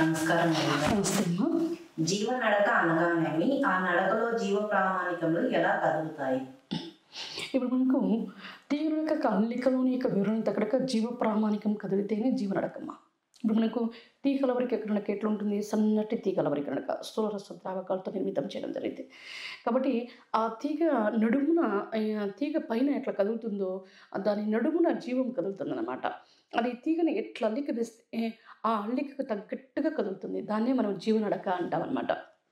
నమస్కారం మేడం నమస్తే అమ్మా జీవ నడక అనగానేమి ఆ నడకలో జీవ ప్రామాణికములు ఎలా కదులుతాయి ఇప్పుడు మనకు తీవ్రక అల్లికలోని యొక్క వివరణ తగ్గడక జీవ ప్రామాణికం కదిలితేనే జీవనడకమ్మ ఇప్పుడు మనకు తీగల వరకు ఎక్కడనక ఎట్లా ఉంటుంది సన్నటి తీగల వరకు కనుక స్థూలరస ద్రావకాలతో నిర్మితం చేయడం జరిగింది కాబట్టి ఆ తీగ నడుమున ఆ తీగ పైన ఎట్లా కదులుతుందో దాని నడుమున జీవం కదులుతుందన్నమాట అది తీగని ఎట్లా అల్లికరిస్తే ఆ అల్లికకు తగ్గట్టుగా కదులుతుంది దాన్నే మనం జీవనడక అంటాం అనమాట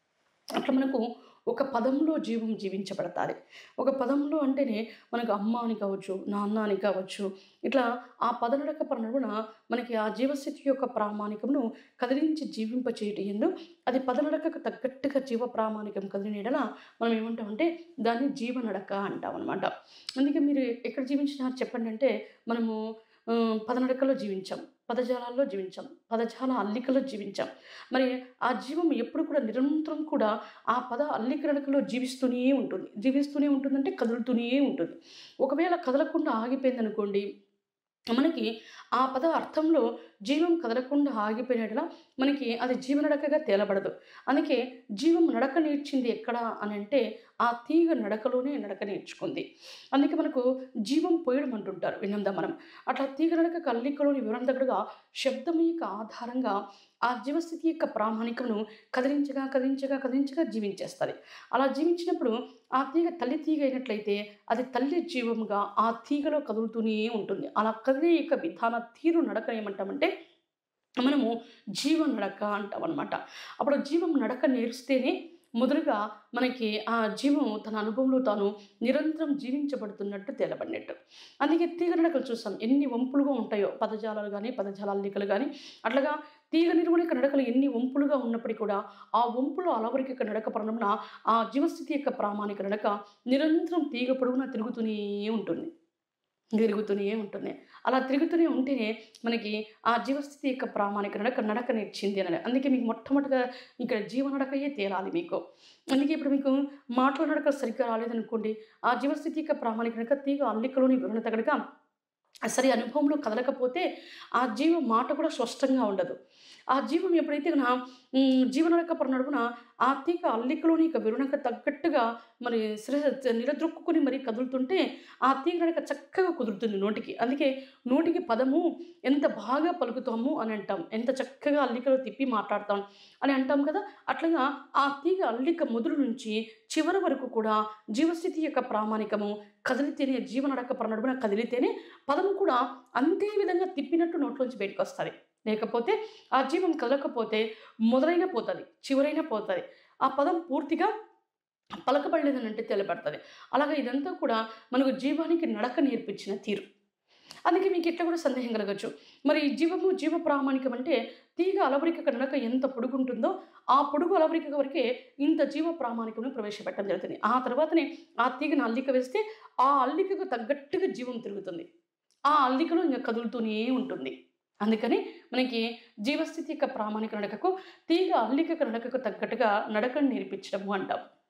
అట్లా మనకు ఒక పదంలో జీవం జీవించబడతాది ఒక పదంలో అంటేనే మనకు అమ్మ అని కావచ్చు నాన్న అని కావచ్చు ఇట్లా ఆ పదనడక పరనడున మనకి ఆ జీవస్థితి యొక్క ప్రామాణికమును కదిలించి జీవింప చేయటం ఎందు అది పదనడకకు తగ్గట్టుగా జీవ ప్రామాణికం కదిలినేడల మనం ఏమంటామంటే దాన్ని జీవనడక అంటాం అనమాట అందుకే మీరు ఎక్కడ జీవించినారు చెప్పండి అంటే మనము ఆ, పదనడకలో జీవించాం పదజాలాల్లో జీవించాం పదజాల అల్లికలో జీవించాం మరి ఆ జీవం ఎప్పుడు కూడా నిరంతరం కూడా ఆ పద అల్లికరడకలో జీవిస్తూనే ఉంటుంది జీవిస్తూనే ఉంటుందంటే కదులుతూనే ఉంటుంది ఒకవేళ కదలకుండా ఆగిపోయింది అనుకోండి మనకి ఆ పద అర్థంలో జీవం కదలకుండా ఆగిపోయినట్లా మనకి అది జీవనడకగా తేలబడదు అందుకే జీవం నడక నేర్చింది ఎక్కడ అని అంటే ఆ తీగ నడకలోనే నడక నేర్చుకుంది అందుకే మనకు జీవం పోయడం అంటుంటారు వినందా మనం అట్లా తీగ నడక కల్లికలోని వివరణ దగ్గరగా శబ్దం యొక్క ఆధారంగా ఆ జీవస్థితి యొక్క ప్రామాణికమును కదిలించగా కదిలించగా కదిలించగా జీవించేస్తుంది అలా జీవించినప్పుడు ఆ తీగ తల్లి తీగ అయినట్లయితే అది తల్లి జీవముగా ఆ తీగలో కదులుతూనే ఉంటుంది అలా కదిలే యొక్క విధాన తీరు నడక ఏమంటామంటే మనము జీవ నడక అంటాం అనమాట అప్పుడు జీవం నడక నేర్స్తేనే మొదలుగా మనకి ఆ జీవం తన అనుభవంలో తాను నిరంతరం జీవించబడుతున్నట్టు తేలబడినట్టు అందుకే తీగ నడకలు చూస్తాం ఎన్ని వంపులుగా ఉంటాయో పదజాలాలు కానీ పదజాల అల్లికలు కానీ అట్లాగా తీగ నిర్వహణ నడకలు ఎన్ని వంపులుగా ఉన్నప్పటికీ కూడా ఆ వంపులో అలవరికి యొక్క నడక పరణమున ఆ జీవస్థితి యొక్క ప్రామాణిక నడక నిరంతరం తీగ పొడవునా తిరుగుతూనే ఉంటుంది తిరుగుతూనే ఉంటుంది అలా తిరుగుతూనే ఉంటేనే మనకి ఆ జీవస్థితి యొక్క ప్రామాణిక నడక నడక నేర్చింది అని అందుకే మీకు మొట్టమొదటిగా ఇక్కడ జీవనడకయే తేలాలి మీకు అందుకే ఇప్పుడు మీకు మాటల నడక సరిగ్గా రాలేదనుకోండి ఆ జీవస్థితి యొక్క ప్రామాణిక నడక తీగ అల్లికలోని వివరణ తగడక సరి అనుభవంలో కదలకపోతే ఆ జీవ మాట కూడా స్పష్టంగా ఉండదు ఆ జీవం ఎప్పుడైతే నా జీవనడక పర నడుపున ఆ తీగ అల్లికలోని ఇక విరుణక తగ్గట్టుగా మరి శిర నిలద్రొక్కుని మరి కదులుతుంటే ఆ తీగ నడక చక్కగా కుదురుతుంది నోటికి అందుకే నోటికి పదము ఎంత బాగా పలుకుతాము అని అంటాం ఎంత చక్కగా అల్లికలో తిప్పి మాట్లాడతాం అని అంటాం కదా అట్లాగా ఆ తీగ అల్లిక మొదలు నుంచి చివరి వరకు కూడా జీవస్థితి యొక్క ప్రామాణికము కదిలితేనే జీవనడక పర నడుపున కదిలితేనే పదం కూడా అంతే విధంగా తిప్పినట్టు నోట్లోంచి బయటకు వస్తుంది లేకపోతే ఆ జీవం కదలకపోతే మొదలైన పోతుంది చివరైన పోతుంది ఆ పదం పూర్తిగా పలకబడలేదని అంటే తెలబడుతుంది అలాగే ఇదంతా కూడా మనకు జీవానికి నడక నేర్పించిన తీరు అందుకే మీకు ఇట్లా కూడా సందేహం కలగచ్చు మరి ఈ జీవము జీవ ప్రామాణికం అంటే తీగ అలవరిక నడక ఎంత పొడుగుంటుందో ఆ పొడుగు అలవరిక వరకే ఇంత జీవ ప్రామాణికమును ప్రవేశపెట్టడం జరుగుతుంది ఆ తర్వాతనే ఆ తీగను అల్లిక వేస్తే ఆ అల్లికకు తగ్గట్టుగా జీవం తిరుగుతుంది ఆ అల్లికలో ఇంకా కదులుతూనే ఉంటుంది అందుకని మనకి జీవస్థితి యొక్క ప్రామాణిక నడకకు తీగ అల్లిక నడకకు తగ్గట్టుగా నడకను నేర్పించడము అంటాం